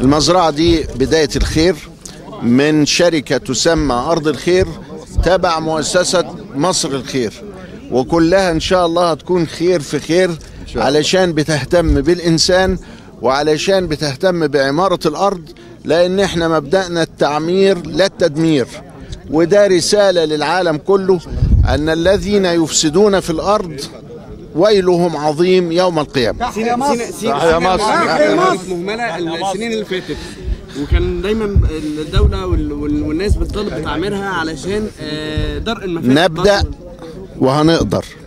المزرعة دي بداية الخير من شركة تسمى أرض الخير تبع مؤسسة مصر الخير وكلها إن شاء الله هتكون خير في خير علشان بتهتم بالإنسان وعلشان بتهتم بعمارة الأرض لأن إحنا مبدأنا التعمير لا التدمير وده رسالة للعالم كله أن الذين يفسدون في الأرض ويلهم عظيم يوم القيامة سينا سينا سينا تحيا مصر. كانت مهمله السنين اللي فاتت وكان دايما الدوله وال- وال- والناس بتطالب بتعميرها علشان آه، درء المفاسد نبدأ وهنقدر